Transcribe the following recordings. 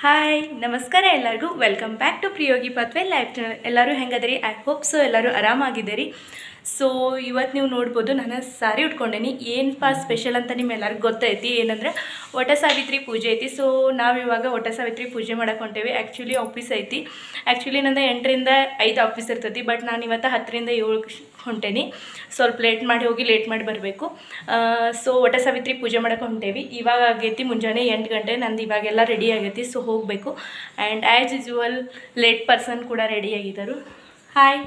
Hi ನಮಸ್ಕಾರ ಎಲ್ಲರಿಗೂ welcome back to ಪ್ರಿಯೋಗಿ ಪತ್ವೆ ಲೈಫ್ ಚಾನಲ್ ಎಲ್ಲರೂ ಹೆಂಗದರಿ ಐ ಹೋಪ್ ಸೊ ಎಲ್ಲರೂ ಆರಾಮಾಗಿದ್ದೀರಿ ಸೊ ಇವತ್ತು ನೀವು ನೋಡ್ಬೋದು ನಾನು ಸಾರಿ ಉಟ್ಕೊಂಡೇನಿ ಏನಪ್ಪ ಸ್ಪೆಷಲ್ ಅಂತ ನಿಮ್ಮೆಲ್ಲರಿಗೂ ಗೊತ್ತೈತಿ ಏನಂದ್ರೆ ವಟ ಸಾವಿತ್ರಿ ಪೂಜೆ ಐತಿ ಸೊ ನಾವು ಇವಾಗ ವಟ ಸಾವಿತ್ರಿ ಪೂಜೆ ಮಾಡಕ್ಕೆ ಹೊಂಟೇವಿ ಆ್ಯಕ್ಚುಲಿ ಆಫೀಸ್ ಐತಿ ಆ್ಯಕ್ಚುಲಿ ನಂದು ಎಂಟರಿಂದ ಐದು ಆಫೀಸ್ ಇರ್ತೈತಿ ಬಟ್ ನಾನು ಇವತ್ತು ಹತ್ತರಿಂದ ಏಳು ಹೊಂಟೇನಿ ಸ್ವಲ್ಪ ಲೇಟ್ ಮಾಡಿ ಹೋಗಿ ಲೇಟ್ ಮಾಡಿ ಬರಬೇಕು ಸೊ ವಟ ಸಾವಿತ್ರಿ ಪೂಜೆ ಮಾಡಕ್ಕೆ ಹೊಂಟೇವಿ ಇವಾಗ ಆಗೈತಿ ಮುಂಜಾನೆ ಎಂಟು ಗಂಟೆ ನಂದು ಇವಾಗೆಲ್ಲ ರೆಡಿ ಆಗೈತಿ ಸೊ ಹೋಗಬೇಕು and as usual late person ಕೂಡ ರೆಡಿ ಆಗಿದ್ದರು hi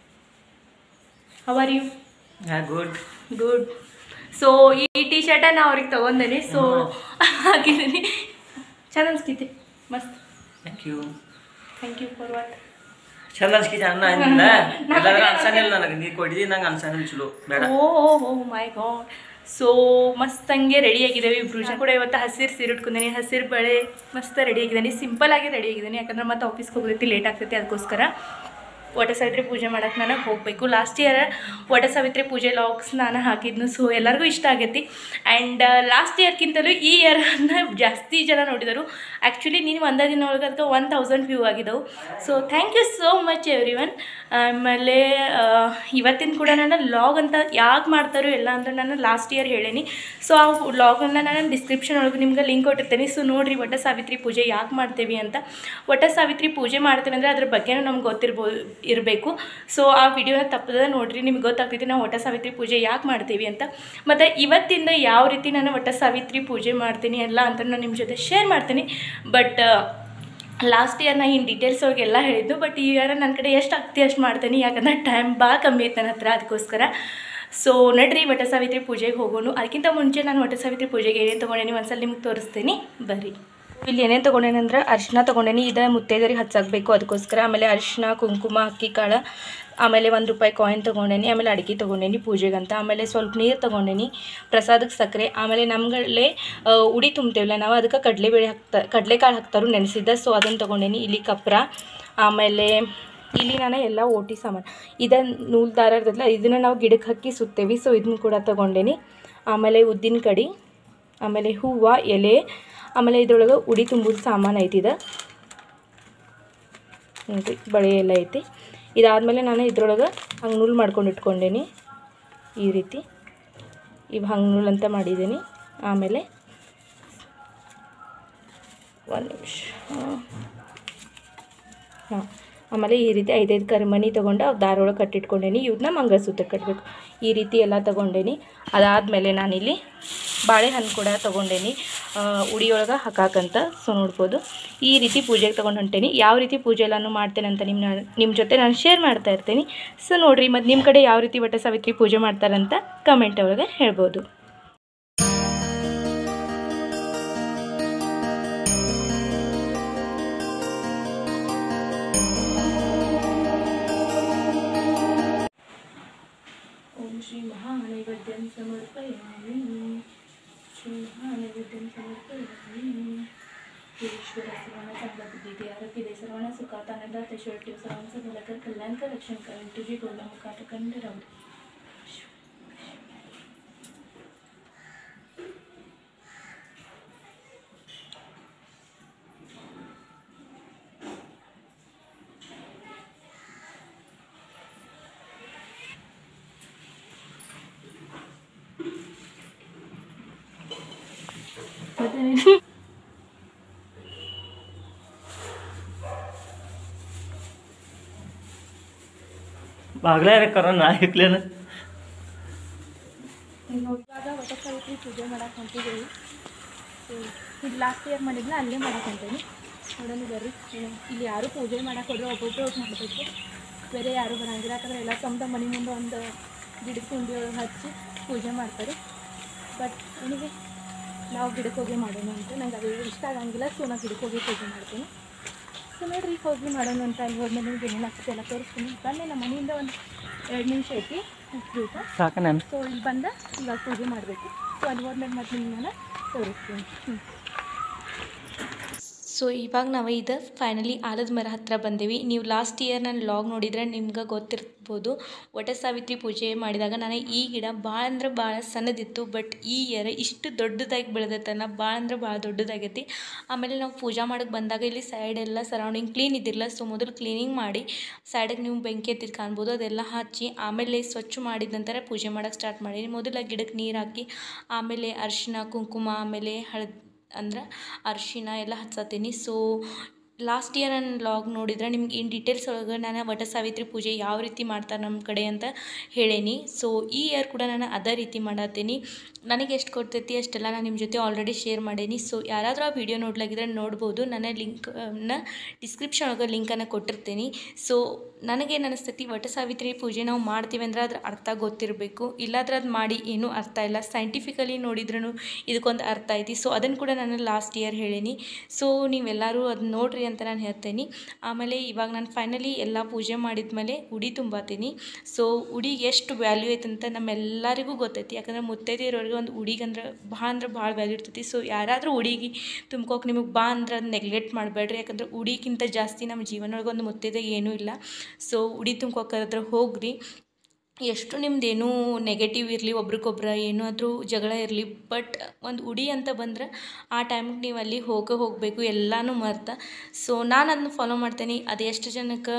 how are you good good so ಈ ಟಿ ಶರ್ಟ ನಾ ಅವ್ರಿಗೆ ತೊಗೊಂಡೇನಿ ಸೊ ಹಾಕಿದ್ದೀನಿ ಚಂದ ಅನ್ಸ್ಕೈತಿ ಮಸ್ತ್ thank you thank you for what ಚಂದ ಅನ್ಸ್ಕಿತ ಅನ್ನ ಅಂದಿಲ್ಲ ಎಲ್ಲಾದ್ರೂ ಅನ್ಸಂಗಿಲ್ಲ ನನಗೆ ನೀ ಕೊಟ್ಟಿದ್ದೀನಿ ನಂಗೆ ಅನ್ಸಂಗಿಲ್ಲ ಚಲೋ ಬೇಡ ಓ ಓ ಮೈ ಗಾಡ್ ಸೊ ಮಸ್ತ್ ಹಂಗೆ ರೆಡಿ ಆಗಿದ್ದೇವೆ ಇಬ್ರು ಜನ ಕೂಡ ಇವತ್ತು ಹಸಿರು ಸೀರೆ ಉಟ್ಕೊಂಡೀನಿ ಹಸಿರು ಬಳೆ ಮಸ್ತ್ ರೆಡಿ ಆಗಿದ್ದೀನಿ ಸಿಂಪಲ್ ಆಗಿ ರೆಡಿ ಆಗಿದ್ದೀನಿ ಯಾಕಂದ್ರೆ ಮತ್ತೆ ಆಫೀಸ್ಗೆ ಹೋಗ್ತೈತಿ ಲೇಟ್ ಆಗ್ತೈತಿ ಅದಕ್ಕೋಸ್ಕರ ವಟ ಸಾವಿತ್ರಿ ಪೂಜೆ ಮಾಡಕ್ಕೆ ನಾನು ಹೋಗಬೇಕು ಲಾಸ್ಟ್ ಇಯರ್ ವಟ ಸಾವಿತ್ರಿ ಪೂಜೆ ಲಾಗ್ಸ್ ನಾನು ಹಾಕಿದ್ನು ಸೊ ಎಲ್ಲರಿಗೂ ಇಷ್ಟ ಆಗೈತಿ ಆ್ಯಂಡ್ ಲಾಸ್ಟ್ ಇಯರ್ಗಿಂತಲೂ ಈ ಇಯರ್ನ ಜಾಸ್ತಿ ಜನ ನೋಡಿದರು ಆ್ಯಕ್ಚುಲಿ ನೀನು ಒಂದೇ ದಿನ ಒಳಗೆ ಅದಕ್ಕೆ ಒನ್ ತೌಸಂಡ್ ವ್ಯೂ ಆಗಿದ್ದವು so thank you so much everyone ಆಮೇಲೆ ಆ, ಇವತ್ತಿನ ಕೂಡ ನಾನು ಲಾಗ್ ಅಂತ ಯಾಕೆ ಮಾಡ್ತಾರೋ ಎಲ್ಲ ಅಂದ್ರೆ ನಾನು ಲಾಸ್ಟ್ ಇಯರ್ ಹೇಳೇನಿ ಸೊ ಆ ಲಾಗನ್ನು ನಾನು ಡಿಸ್ಕ್ರಿಪ್ಷನ್ ಒಳಗೆ ನಿಮ್ಗೆ ಲಿಂಕ್ ಕೊಟ್ಟಿರ್ತೇನೆ ಸೊ ನೋಡಿರಿ ವಟ ಸಾವಿತ್ರಿ ಪೂಜೆ ಯಾಕೆ ಮಾಡ್ತೇವೆ ಅಂತ ವಟ ಸಾವಿತ್ರಿ ಪೂಜೆ ಮಾಡ್ತೇವೆ ಅಂದರೆ ಅದ್ರ ಬಗ್ಗೆನೂ ನಮ್ಗೆ ಗೊತ್ತಿರ್ಬೋದು ಇರಬೇಕು ಸೊ ಆ ವಿಡಿಯೋನ ತಪ್ಪದ ನೋಡಿರಿ ನಿಮ್ಗೆ ಗೊತ್ತಾಗ್ತೈತಿ ನಾವು ವಟ ಸಾವಿತ್ರಿ ಪೂಜೆ ಯಾಕೆ ಮಾಡ್ತೀವಿ ಅಂತ ಮತ್ತು ಇವತ್ತಿಂದ ಯಾವ ರೀತಿ ನಾನು ವಟ ಸಾವಿತ್ರಿ ಪೂಜೆ ಮಾಡ್ತೀನಿ ಎಲ್ಲ ಅಂತ ನಾನು ನಿಮ್ಮ ಜೊತೆ ಶೇರ್ ಮಾಡ್ತೀನಿ ಬಟ್ ಲಾಸ್ಟ್ ಇಯರ್ ನಾ ಇನ್ ಡೀಟೇಲ್ಸ್ ಒಳಗೆ ಎಲ್ಲ ಹೇಳಿದ್ದು ಬಟ್ ಈ ಇಯರ್ ನನ್ನ ಕಡೆ ಎಷ್ಟು ಆಗ್ತಿ ಅಷ್ಟು ಮಾಡ್ತೀನಿ ಯಾಕಂದ್ರೆ ಟೈಮ್ ಭಾಳ ಕಮ್ಮಿ ಐತೆ ನನ್ನ ಹತ್ರ ಅದಕ್ಕೋಸ್ಕರ ಸೊ ನಡ್ರಿ ವಟ ಸಾವಿತ್ರಿ ಪೂಜೆಗೆ ಹೋಗೋಣ ಅದಕ್ಕಿಂತ ಮುಂಚೆ ನಾನು ವಟ ಸಾವಿತ್ರಿ ಪೂಜೆಗೆ ಏನೇನು ತೊಗೊಂಡೇನಿ ಒಂದ್ಸಲ ನಿಮ್ಗೆ ತೋರಿಸ್ತೀನಿ ಬರ್ರಿ ಇಲ್ಲಿ ಏನೇನು ತೊಗೊಂಡೇನಿ ಅಂದ್ರೆ ಅರಿಶಿನ ತೊಗೊಂಡೇನಿ ಇದು ಮುತ್ತೈದರಿಗೆ ಹಚ್ಚಾಕಬೇಕು ಅದಕ್ಕೋಸ್ಕರ ಆಮೇಲೆ ಅರಿಶಿನ ಕುಂಕುಮ ಅಕ್ಕಿ ಕಾಳು ಆಮೇಲೆ ಒಂದು ರೂಪಾಯಿ ಕಾಯಿನ್ ತೊಗೊಂಡೇನಿ ಆಮೇಲೆ ಅಡಿಕೆ ತೊಗೊಂಡೇನಿ ಪೂಜೆಗಂತ ಆಮೇಲೆ ಸ್ವಲ್ಪ ನೀರು ತೊಗೊಂಡೇನಿ ಪ್ರಸಾದಕ್ಕೆ ಸಕ್ಕರೆ ಆಮೇಲೆ ನಮ್ಗಳೇ ಉಡಿ ತುಂಬ್ತೇವಲ್ಲ ನಾವು ಅದಕ್ಕೆ ಕಡಲೆಬೇಳೆ ಹಾಕ್ತಾ ಕಡಲೆಕಾಳು ಹಾಕ್ತಾರು ನೆನೆಸಿದ್ದ ಸೊ ಅದನ್ನು ತೊಗೊಂಡೇನಿ ಇಲ್ಲಿ ಕಪ್ರ ಆಮೇಲೆ ಇಲ್ಲಿ ನಾನು ಎಲ್ಲ ಓಟಿ ಸಾಮಾನು ಇದನ್ನು ನೂಲು ದಾರ ಇರ್ತದಲ್ಲ ಇದನ್ನು ನಾವು ಗಿಡಕ್ಕೆ ಹಾಕಿ ಸುತ್ತೇವಿ ಸೊ ಇದನ್ನು ಕೂಡ ತೊಗೊಂಡೇನಿ ಆಮೇಲೆ ಉದ್ದಿನ ಕಡಿ ಆಮೇಲೆ ಹೂವು ಎಲೆ ಆಮೇಲೆ ಇದ್ರೊಳಗೆ ಉಡಿ ತುಂಬೋದು ಸಾಮಾನು ಐತಿ ಇದು ನೋಡ್ರಿ ಬಳೆ ಎಲ್ಲ ಐತಿ ಇದಾದಮೇಲೆ ನಾನು ಇದ್ರೊಳಗೆ ಹಂಗೆ ನೂಲು ಮಾಡ್ಕೊಂಡು ಇಟ್ಕೊಂಡೇನಿ ಈ ರೀತಿ ಇವು ಹಂಗೆ ನೂಲು ಅಂತ ಮಾಡಿದ್ದೀನಿ ಆಮೇಲೆ ಒಂದು ನಿಮಿಷ ಹಾಂ ಆಮೇಲೆ ಈ ರೀತಿ ಐದೈದು ಕರಿಮಣಿ ತೊಗೊಂಡು ಅವು ದಾರೊಳಗೆ ಕಟ್ಟಿಟ್ಕೊಂಡೇನಿ ಇವನ್ನ ಮಂಗಲಸೂತ್ರ ಕಟ್ಟಬೇಕು ಈ ರೀತಿ ಎಲ್ಲ ತೊಗೊಂಡೇನಿ ಅದಾದಮೇಲೆ ನಾನಿಲ್ಲಿ ಬಾಳೆಹಣ್ಣು ಕೂಡ ತೊಗೊಂಡೇನಿ ಉಡಿಯೊಳಗೆ ಹಾಕಾಕಂತ ಸೊ ನೋಡ್ಬೋದು ಈ ರೀತಿ ಪೂಜೆಗೆ ತೊಗೊಂಡು ಹೊಂಟೇನಿ ಯಾವ ರೀತಿ ಪೂಜೆ ಎಲ್ಲನೂ ಮಾಡ್ತೇನೆ ಅಂತ ನಿಮ್ಮ ನಿಮ್ಮ ಜೊತೆ ನಾನು ಶೇರ್ ಮಾಡ್ತಾ ಇರ್ತೀನಿ ಸೊ ನೋಡಿರಿ ಮತ್ತು ನಿಮ್ಮ ಕಡೆ ಯಾವ ರೀತಿ ವಟ ಸಾವಿತ್ರಿ ಪೂಜೆ ಮಾಡ್ತಾರಂತ ಕಮೆಂಟ್ ಒಳಗೆ ಹೇಳ್ಬೋದು ಓಂ ಶ್ರೀ ಮಹಾನೈವೇದ್ಯಂ ಸಮರ್ಪಯಾಮಿ ಶ್ರೀ ಮಹಾನೈವೇದ್ಯಂ ಸಮರ್ಪಯಾಮಿ ಈಶ್ವರ सर्वांना चांगला बुद्धी दे आरोग्य सर्वांना सुखात आनंदात ऐश्वर ठेव सर्वांचं भलं कर कल्याण कर रक्षण कर आणि तुझी गोला मुखात कंठ राहू दे. ಮತ್ತೆ बागला रे करा ना ऐकले ना ಇವಾಗ ವಟ ಸಾವಿತ್ರಿ ಪೂಜೆ ಮಾಡಕ್ಕೆ ಹೊಂಟಿದ್ದೀವಿ ಸೊ ಇದು ಲಾಸ್ಟ್ ಇಯರ್ ಮಾಡಿದ್ನ ಅಲ್ಲೇ ಮಾಡಕ್ಕೆ ಹೊಂಟೀನಿ ನೋಡೋಣ ಬರ್ರಿ ಏನು ಇಲ್ಲಿ ಯಾರು ಪೂಜೆ ಮಾಡಕ್ಕೆ ಹೋದ್ರೆ ಒಬ್ಬೊಬ್ಬರು ಹೋಗಿ ಮಾಡಬೇಕು ಬೇರೆ ಯಾರು ಬರಂಗಿಲ್ಲ ಯಾಕಂದ್ರೆ ಎಲ್ಲ ಸ್ವಂತ ಮನೆ ಮುಂದೆ ಒಂದು ಗಿಡದ ಕುಂಡಿ ಒಳಗೆ ಹಚ್ಚಿ ಪೂಜೆ ಮಾಡ್ತಾರೆ ಬಟ್ ಏನಿಗೆ ನಾವು ಗಿಡಕ್ಕೆ ಹೋಗಿ ಮಾಡೋಣ ಅಂತ ನಂಗೆ ಅದು ಇಷ್ಟ ಆಗಂಗಿಲ್ಲ ಸೊ ನಾನು ಗಿಡಕ್ಕೆ ಹೋಗಿ ಪೂಜೆ ಮಾಡ್ತೀನಿ ಸೊ ನೋಡ್ರಿ ಹೋಗಿ ಮಾಡೋಣ ಅಂತ ಅಲ್ಲಿ ಹೋದ್ಮೇಲೆ ನಿಮ್ಗೆ ಏನೇನು ಆಗ್ತದೆ ಎಲ್ಲ ತೋರಿಸ್ತೀನಿ ಬಂದೆ ನಮ್ಮ ಮನೆಯಿಂದ ಒಂದು ಎರಡು ನಿಮಿಷ ಐತಿ ಊಟ ಸಾಕ ನಾನು ಸೊ ಇಲ್ಲಿ ಬಂದ ಇವಾಗ ಪೂಜೆ ಮಾಡಬೇಕು ಸೊ ಅಲ್ಲಿ ಹೋದ್ಮೇಲೆ ಮತ್ತೆ ನಿಮ್ಮನ್ನ ತೋರಿಸ್ತೀನಿ ಹ್ಞೂ ಸೊ ಇವಾಗ ನಾವು ಇದು ಫೈನಲಿ ಆಲದ ಮರ ಹತ್ರ ಬಂದೇವಿ ನೀವು ಲಾಸ್ಟ್ ಇಯರ್ ನಾನು ಲಾಗ್ ನೋಡಿದರೆ ನಿಮ್ಗೆ ಗೊತ್ತಿರ್ಬೋದು ವಟ ಸಾವಿತ್ರಿ ಪೂಜೆ ಮಾಡಿದಾಗ ನಾನು ಈ ಗಿಡ ಭಾಳ ಅಂದ್ರೆ ಭಾಳ ಸಣ್ಣದಿತ್ತು ಬಟ್ ಈ ಇಯರ್ ಇಷ್ಟು ದೊಡ್ಡದಾಗಿ ಬೆಳೆದೈತಲ್ಲ ಭಾಳ ಅಂದ್ರೆ ಭಾಳ ದೊಡ್ಡದಾಗೈತಿ ಆಮೇಲೆ ನಾವು ಪೂಜಾ ಮಾಡಕ್ಕೆ ಬಂದಾಗ ಇಲ್ಲಿ ಸೈಡ್ ಎಲ್ಲ ಸರೌಂಡಿಂಗ್ ಕ್ಲೀನ್ ಇದ್ದಿರಲ್ಲ ಸೊ ಮೊದಲು ಕ್ಲೀನಿಂಗ್ ಮಾಡಿ ಸೈಡಿಗೆ ನೀವು ಬೆಂಕಿ ಎತ್ತಿದ್ದು ಕಾಣ್ಬೋದು ಅದೆಲ್ಲ ಹಚ್ಚಿ ಆಮೇಲೆ ಸ್ವಚ್ಛ ಮಾಡಿದ ನಂತರ ಪೂಜೆ ಮಾಡೋಕ್ಕೆ ಸ್ಟಾರ್ಟ್ ಮಾಡಿ ಮೊದಲ ಗಿಡಕ್ಕೆ ನೀರು ಹಾಕಿ ಆಮೇಲೆ ಅರಿಶಿನ ಕುಂಕುಮ ಆಮೇಲೆ ಹಳದಿ ಅಂದ್ರೆ ಅರಿಶಿನ ಎಲ್ಲ ಹಚ್ಚತ್ತೀನಿ ಸೊ ಲಾಸ್ಟ್ ಇಯರ್ ನಾನು ಲಾಗ್ ನೋಡಿದ್ರೆ ನಿಮ್ಗೆ ಇನ್ ಡೀಟೇಲ್ಸ್ ಒಳಗೆ ನಾನು ವಟ ಸಾವಿತ್ರಿ ಪೂಜೆ ಯಾವ ರೀತಿ ಮಾಡ್ತಾರೆ ನಮ್ಮ ಕಡೆ ಅಂತ ಹೇಳೇನಿ ಸೊ ಈ ಇಯರ್ ಕೂಡ ನಾನು ಅದೇ ರೀತಿ ಮಾಡತ್ತೀನಿ ನನಗೆ ಎಷ್ಟು ಕೊಡ್ತೈತಿ ಅಷ್ಟೆಲ್ಲ ನಾನು ನಿಮ್ಮ ಜೊತೆ ಆಲ್ರೆಡಿ ಶೇರ್ ಮಾಡೇನಿ ಸೊ ಯಾರಾದರೂ ಆ ವಿಡಿಯೋ ನೋಡ್ಲಾಗಿದ್ರೆ ನೋಡ್ಬೋದು ನನ್ನ ಲಿಂಕ್ನ ಡಿಸ್ಕ್ರಿಪ್ಷನ್ ಒಳಗೆ ಲಿಂಕನ್ನು ಕೊಟ್ಟಿರ್ತೀನಿ ಸೊ ನನಗೇನು ಅನಿಸ್ತೈತಿ ವಟ ಸಾವಿತ್ರಿ ಪೂಜೆ ನಾವು ಮಾಡ್ತೀವಿ ಅಂದ್ರೆ ಅದ್ರ ಅರ್ಥ ಗೊತ್ತಿರಬೇಕು ಇಲ್ಲಾದ್ರೆ ಅದು ಮಾಡಿ ಏನೂ ಅರ್ಥ ಇಲ್ಲ ಸೈಂಟಿಫಿಕಲಿ ನೋಡಿದ್ರೂ ಇದಕ್ಕೊಂದು ಅರ್ಥ ಐತಿ ಸೊ ಅದನ್ನು ಕೂಡ ನಾನು ಲಾಸ್ಟ್ ಇಯರ್ ಹೇಳೀನಿ ಸೊ ನೀವೆಲ್ಲರೂ ಅದನ್ನ ನೋಡ್ರಿ ಅಂತ ನಾನು ಹೇಳ್ತೇನೆ ಆಮೇಲೆ ಇವಾಗ ನಾನು ಫೈನಲಿ ಎಲ್ಲ ಪೂಜೆ ಮಾಡಿದ್ಮೇಲೆ ಉಡಿ ತುಂಬತ್ತೀನಿ ಸೊ ಉಡಿಗೆ ಎಷ್ಟು ವ್ಯಾಲ್ಯೂ ಐತೆ ಅಂತ ನಮ್ಮೆಲ್ಲರಿಗೂ ಗೊತ್ತೈತಿ ಯಾಕಂದ್ರೆ ಮುತ್ತೈದೆಯರವ್ರಿಗೆ ಒಂದು ಉಡಿಗೆ ಅಂದ್ರೆ ಭಾಳ ಅಂದ್ರೆ ಭಾಳ ವ್ಯಾಲ್ಯೂ ಇರ್ತೈತಿ ಸೊ ಯಾರಾದರೂ ಉಡಿಗೆ ತುಂಬ್ಕೋಕೆ ನಿಮಗೆ ಬಾ ಅಂದ್ರೆ ಅದು ನೆಗ್ಲೆಕ್ಟ್ ಮಾಡಬೇಡ್ರಿ ಯಾಕಂದ್ರೆ ಉಡಿಗಿಂತ ಜಾಸ್ತಿ ನಮ್ಮ ಜೀವನ ಒಳಗೆ ಒಂದು ಮುತ್ತೈದೆ ಏನೂ ಇಲ್ಲ ಸೊ ಉಡಿ ತುಂಬ್ಕೋಕದ್ರ ಹೋಗ್ರಿ ಎಷ್ಟು ನಿಮ್ದೇನೂ ನೆಗೆಟಿವ್ ಇರಲಿ ಒಬ್ರಿಗೊಬ್ರ ಏನಾದರೂ ಜಗಳ ಇರಲಿ ಬಟ್ ಒಂದು ಉಡಿ ಅಂತ ಬಂದ್ರೆ ಆ ಟೈಮಿಗೆ ನೀವು ಅಲ್ಲಿ ಹೋಗೇ ಹೋಗಬೇಕು ಎಲ್ಲನೂ ಮರ್ತ ಸೊ ನಾನು ಅದನ್ನ ಫಾಲೋ ಮಾಡ್ತೀನಿ ಅದು ಎಷ್ಟು ಜನಕ್ಕೆ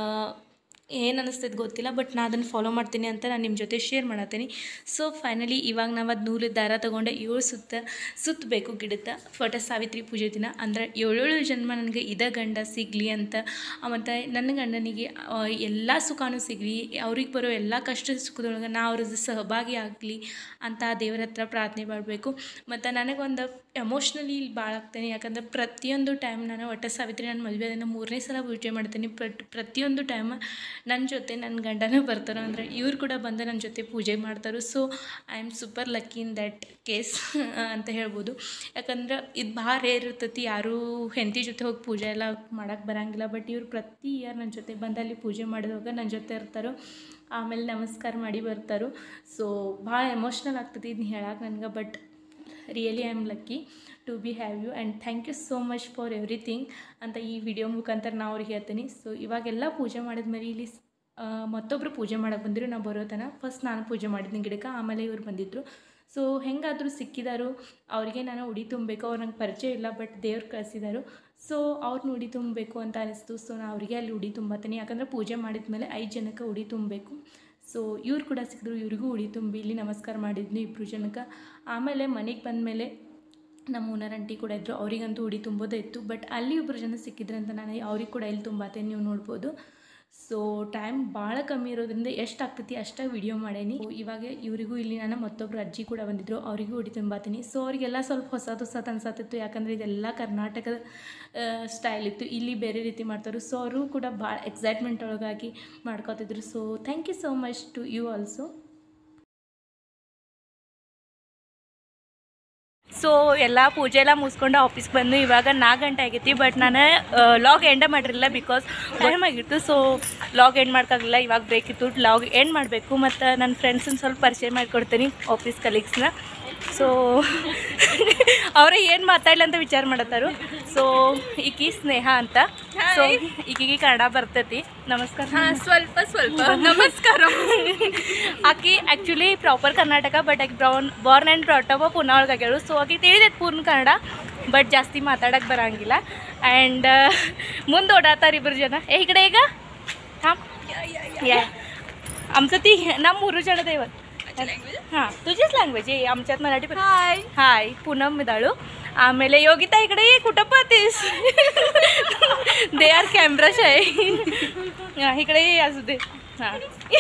ಏನು ಅನ್ನಿಸ್ತೈತೆ ಗೊತ್ತಿಲ್ಲ ಬಟ್ ನಾನು ಅದನ್ನು ಫಾಲೋ ಮಾಡ್ತೀನಿ ಅಂತ ನಾನು ನಿಮ್ಮ ಜೊತೆ ಶೇರ್ ಮಾಡತ್ತೀನಿ ಸೊ ಫೈನಲಿ ಇವಾಗ ನಾವು ಅದು ನೂಲು ದಾರ ತೊಗೊಂಡೆ ಏಳು ಸುತ್ತ ಸುತ್ತಬೇಕು ಗಿಡದ ಫಟ ಸಾವಿತ್ರಿ ಪೂಜೆ ದಿನ ಅಂದ್ರೆ ಏಳೇಳು ಜನ್ಮ ನನಗೆ ಇದ ಗಂಡ ಸಿಗಲಿ ಅಂತ ಮತ್ತು ನನ್ನ ಗಂಡನಿಗೆ ಎಲ್ಲ ಸುಖನೂ ಸಿಗಲಿ ಅವ್ರಿಗೆ ಬರೋ ಎಲ್ಲ ಕಷ್ಟ ಸುಖದೊಳಗೆ ನಾ ಅವ್ರದ್ದು ಸಹಭಾಗಿ ಆಗಲಿ ಅಂತ ಆ ದೇವರ ಹತ್ರ ಪ್ರಾರ್ಥನೆ ಮಾಡಬೇಕು ಮತ್ತು ನನಗೊಂದು ಎಮೋಷ್ನಲಿ ಇಲ್ಲಿ ಭಾಳ ಆಗ್ತೇನೆ ಯಾಕಂದ್ರೆ ಪ್ರತಿಯೊಂದು ಟೈಮ್ ನಾನು ಒಟ್ಟ ಸಾವಿತ್ರಿ ನಾನು ಮದುವೆ ಆದಿಂದ ಮೂರನೇ ಸಲ ಪೂಜೆ ಮಾಡ್ತೀನಿ ಬಟ್ ಪ್ರತಿಯೊಂದು ಟೈಮ್ ನನ್ನ ಜೊತೆ ನನ್ನ ಗಂಡನೂ ಬರ್ತಾರೆ ಅಂದರೆ ಇವ್ರು ಕೂಡ ಬಂದು ನನ್ನ ಜೊತೆ ಪೂಜೆ ಮಾಡ್ತಾರೆ so I am super lucky in that case ಅಂತ ಹೇಳ್ಬೋದು ಯಾಕಂದ್ರೆ ಇದು ಭಾಳ ರೇರ್ ಇರ್ತೈತಿ ಯಾರೂ ಹೆಂಡತಿ ಜೊತೆ ಹೋಗಿ ಪೂಜೆ ಎಲ್ಲ ಮಾಡೋಕ್ಕೆ ಬರೋಂಗಿಲ್ಲ ಬಟ್ ಇವ್ರು ಪ್ರತಿ ಇಯರ್ ನನ್ನ ಜೊತೆ ಬಂದು ಅಲ್ಲಿ ಪೂಜೆ ಮಾಡಿದಾಗ ನನ್ನ ಜೊತೆ ಇರ್ತಾರೋ ಆಮೇಲೆ ನಮಸ್ಕಾರ ಮಾಡಿ ಬರ್ತಾರೋ ಸೊ ಭಾಳ ಎಮೋಷ್ನಲ್ ಆಗ್ತದೆ ಇದನ್ನ ಹೇಳಕ್ಕೆ ನನಗೆ but really I am lucky to be have you and thank you so much for everything ಅಂತ ಈ ವಿಡಿಯೋ ಮುಖಾಂತರ ನಾ ಅವ್ರಿಗೆ ಹೇಳ್ತೀನಿ ಸೊ ಇವಾಗೆಲ್ಲ ಪೂಜೆ ಮಾಡಿದ್ಮೇಲೆ ಇಲ್ಲಿ ಸ್- ಆ, ಮತ್ತೊಬ್ಬರು ಪೂಜೆ ಮಾಡಕ್ಕೆ ಬಂದರು ನಾವು ಬರೋ ತನ ಫಸ್ಟ್ ನಾನು ಪೂಜೆ ಮಾಡಿದ್ದೀನಿ ಗಿಡಕ್ಕೆ ಆಮೇಲೆ ಇವ್ರು ಬಂದಿದ್ದರು ಸೊ ಹೆಂಗಾದರೂ ಸಿಕ್ಕಿದಾರು ಅವರಿಗೆ ನಾನು ಉಡಿ ತುಂಬಬೇಕು ಅವ್ರು ನಂಗೆ ಪರಿಚಯ ಇಲ್ಲ ಬಟ್ ದೇವ್ರು ಕಳಿಸಿದಾರು ಸೊ ಅವ್ರನ್ನ ಉಡಿ ತುಂಬಬೇಕು ಅಂತ ಅನಿಸ್ತು ಸೊ ನಾನು ಅವರಿಗೆ ಅಲ್ಲಿ ಉಡಿ ತುಂಬತ್ತೀನಿ ಯಾಕಂದರೆ ಪೂಜೆ ಮಾಡಿದ್ಮೇಲೆ ಐದು ಜನಕ್ಕೆ ಉಡಿ ತುಂಬಬೇಕು ಸೊ ಇವ್ರು ಕೂಡ ಸಿಕ್ಕಿದ್ರು ಇವ್ರಿಗೂ ಉಡಿ ತುಂಬಿ ಇಲ್ಲಿ ನಮಸ್ಕಾರ ಮಾಡಿದ್ನಿ ಇಬ್ಬರು ಜನಕ್ಕೆ ಆಮೇಲೆ ಮನೆಗೆ ಬಂದಮೇಲೆ ನಮ್ಮ ಓನರ್ ಆಂಟಿ ಕೂಡ ಇದ್ದರು ಅವರಿಗಂತೂ ಉಡಿ ತುಂಬೋದೇ ಇತ್ತು ಬಟ್ ಅಲ್ಲಿ ಒಬ್ಬರು ಜನ ಸಿಕ್ಕಿದ್ರಂತ ನಾನು ಅವ್ರಿಗೆ ಕೂಡ ಇಲ್ಲಿ ತುಂಬಾತೆ ನೀವು ನೋಡ್ಬೋದು ಸೊ ಟೈಮ್ ಭಾಳ ಕಮ್ಮಿ ಇರೋದ್ರಿಂದ ಎಷ್ಟು ಆಗ್ತೈತಿ ಅಷ್ಟೇ ವಿಡಿಯೋ ಮಾಡೇನಿ So, ಇವಾಗ ಇವರಿಗೂ ಇಲ್ಲಿ ನಾನು ಮತ್ತೊಬ್ರು ಅಜ್ಜಿ ಕೂಡ ಬಂದಿದ್ರು ಅವರಿಗೂ ಉಡಿ ತುಂಬಾತೀನಿ ಸೊ ಅವರಿಗೆಲ್ಲ ಸ್ವಲ್ಪ ಹೊಸದು ಹೊಸದು ಅನ್ಸತ್ತಿತ್ತು ಯಾಕಂದರೆ ಇದೆಲ್ಲ ಕರ್ನಾಟಕದ ಸ್ಟೈಲ್ ಇತ್ತು ಇಲ್ಲಿ ಬೇರೆ ರೀತಿ ಮಾಡ್ತಾರೆ ಸೊ ಅವರು ಕೂಡ ಭಾಳ ಎಕ್ಸೈಟ್ಮೆಂಟ್ ಒಳಗಾಗಿ ಮಾಡ್ಕೋತಿದ್ರು so thank you so much to you also so ಎಲ್ಲ ಪೂಜೆ ಎಲ್ಲ ಮುಗಿಸ್ಕೊಂಡು ಆಫೀಸ್ಗೆ ಬಂದು ಇವಾಗ ನಾಲ್ಕು ಗಂಟೆ ಆಗೈತಿ ಬಟ್ ನಾನು ಲಾಗ್ ಎಂಡ ಮಾಡಿರಲಿಲ್ಲ ಬಿಕಾಸ್ ಟೈಮ್ ಆಗಿತ್ತು ಸೊ ಲಾಗ್ ಎಂಡ್ ಮಾಡೋಕ್ಕಾಗಲಿಲ್ಲ ಇವಾಗ ಬ್ರೇಕ್ ಇತ್ತು ಲಾಗ್ ಎಂಡ್ ಮಾಡಬೇಕು ಮತ್ತು ನನ್ನ ಫ್ರೆಂಡ್ಸನ್ನ ಸ್ವಲ್ಪ ಪರಿಚಯ ಮಾಡಿಕೊಡ್ತೀನಿ ಆಫೀಸ್ ಕಲೀಗ್ಸ್ನ ಸೊ ಅವರೇ ಏನು ಮಾತಾಡಲಿ ಅಂತ ವಿಚಾರ ಮಾಡತ್ತಾರು ಸೊ ಈಕಿ ಸ್ನೇಹ ಅಂತ ಸೊ ಈಕಿಗೆ ಕನ್ನಡ ಬರ್ತೈತಿ ನಮಸ್ಕಾರ ಸ್ವಲ್ಪ ಸ್ವಲ್ಪ ನಮಸ್ಕಾರ ಆಕಿ ಆ್ಯಕ್ಚುಲಿ ಪ್ರಾಪರ್ ಕರ್ನಾಟಕ ಬಟ್ ಆಕಿ ಬ್ರೌನ್ ಬಾರ್ನ್ ಆ್ಯಂಡ್ ಬ್ರಾಟಪ್ ಪುನಾ ಒಳಗೆ ಆಗ್ಯಾಳು ಸೊ ಆಕಿ ತಿಳಿದೈತೆ ಪೂರ್ಣ ಕನ್ನಡ ಬಟ್ ಜಾಸ್ತಿ ಮಾತಾಡಕ್ಕೆ ಬರಂಗಿಲ್ಲ ಆ್ಯಂಡ್ ಮುಂದೆ ಓಡಾತಾರ ಇಬ್ಬರು ಜನ ಏ ಈ ಕಡೆ ಈಗ ಹಾಂ या आमचं ती ना मुरुज आहे ಇವತ್ತು हां तुझीच लँग्वेज आहे आमच्यात मराठी पण हाय हाय पूनम मिदाळू ಆಮೇಲೆ ಯೋಗಿತಾ ಈ ಕಡೆ कुठं पाहतेस दे आर कॅमेराच आहे हां इकडे ये असू दे हां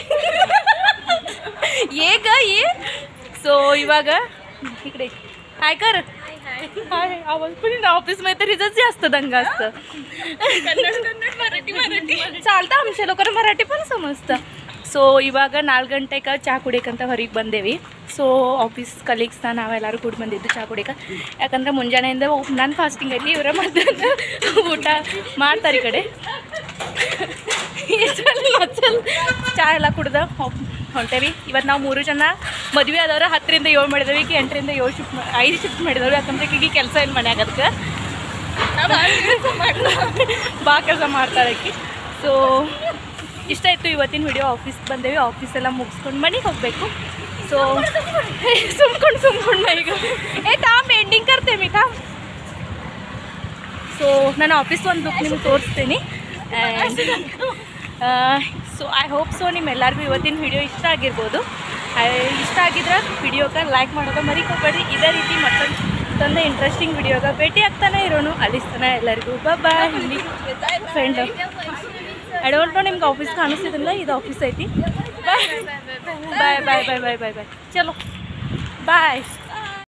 ये ग ये सो इವಾಗ इकडे हाय कर हाय आवाज पण ना ऑफिसमध्ये तर हिचंच जास्त दंगा असतं कन्नड कन्नड मराठी मराठी चालतं आमच्या लोकांना मराठी पण समजतं ಸೊ ಇವಾಗ ನಾಲ್ಕು ಗಂಟೆಗೆ ಚಹಾ ಕುಡಿಯಕ್ಕಂತ ಹೊರಗೆ ಬಂದೇವಿ ಸೊ ಆಫೀಸ್ ಕಲೀಗ್ಸ್ನ ನಾವೆಲ್ಲರೂ ಕೂಡ ಬಂದಿದ್ದು ಚಹಾ ಕುಡಿಯಕ್ಕೆ ಯಾಕಂದ್ರೆ ಮುಂಜಾನೆಯಿಂದ ನಾನು ಫಾಸ್ಟಿಂಗ್ ಐತಿ ಇವರ ಮಧ್ಯಾಹ್ನ ಊಟ ಮಾಡ್ತಾರೆ ಈ ಕಡೆ ಮಚ್ಚಲ್ ಚಹಾ ಎಲ್ಲ ಕುಡ್ದ ಹೊಂಟೇವಿ ಇವತ್ತು ನಾವು ಮೂರು ಜನ ಮದುವೆ ಆದವ್ರು ಹತ್ತರಿಂದ ಏಳು ಮಾಡಿದೇವಿ ಈಕೆ ಎಂಟರಿಂದ ಏಳು ಶಿಫ್ಟ್ ಐದು ಶಿಫ್ಟ್ ಮಾಡಿದವ್ರು ಯಾಕಂದ್ರೆ ಈಗಿಗೆ ಕೆಲಸ ಏನು ಮನ್ಯಾಗ ಅದಕ್ಕೆ ಬಾ ಕೆಲಸ ಮಾಡ್ತಾಳೆ ಆಕಿ ಸೊ ಇಷ್ಟ ಇತ್ತು ಇವತ್ತಿನ ವಿಡಿಯೋ ಆಫೀಸ್ಗೆ ಬಂದೇವಿ ಆಫೀಸ್ ಎಲ್ಲ ಮುಗಿಸ್ಕೊಂಡು ಮನೆಗೆ ಹೋಗಬೇಕು ಸೊ ಸುಮ್ಕೊಂಡು ಸುಮ್ಕೊಂಡು ಮನೆಗೆ ಏ ತಾಮ್ ಎಂಡಿಂಗ್ ಕರ್ತೇವೆ ತಾ ಸೊ ನಾನು ಆಫೀಸ್ ಒಂದು ಬುಕ್ ನಿಮ್ಗೆ ತೋರಿಸ್ತೀನಿ and so I hope so ನಿಮ್ಮೆಲ್ಲರಿಗೂ ಇವತ್ತಿನ ವಿಡಿಯೋ ಇಷ್ಟ ಆಗಿರ್ಬೋದು I- ಇಷ್ಟ ಆಗಿದ್ರೆ ವಿಡಿಯೋಗೆ ಲೈಕ್ ಮಾಡೋದು ಮರಿಕೋಬೇಡಿ ಇದೇ ರೀತಿ ಮತ್ತೊಂದು ತಂದೆ ಇಂಟ್ರೆಸ್ಟಿಂಗ್ ವಿಡಿಯೋಗೆ ಭೇಟಿ ಆಗ್ತಾನೆ ಇರೋನು ಅಲ್ಲಿಸ್ತಾನೆ ಎಲ್ಲರಿಗೂ bye friend I don't know ನಿಮ್ಗೆ ಆಫೀಸ್ ಕಾಣಿಸ್ತಿದ್ದಿಲ್ಲ ಇದು ಆಫೀಸ್ ಐತಿ ಬಾಯ್ ಬಾಯ್ ಬಾಯ್ ಬಾಯ್ ಬಾಯ್ ಬಾಯ್ ಬಾಯ್ ಚಲೋ ಬಾಯ್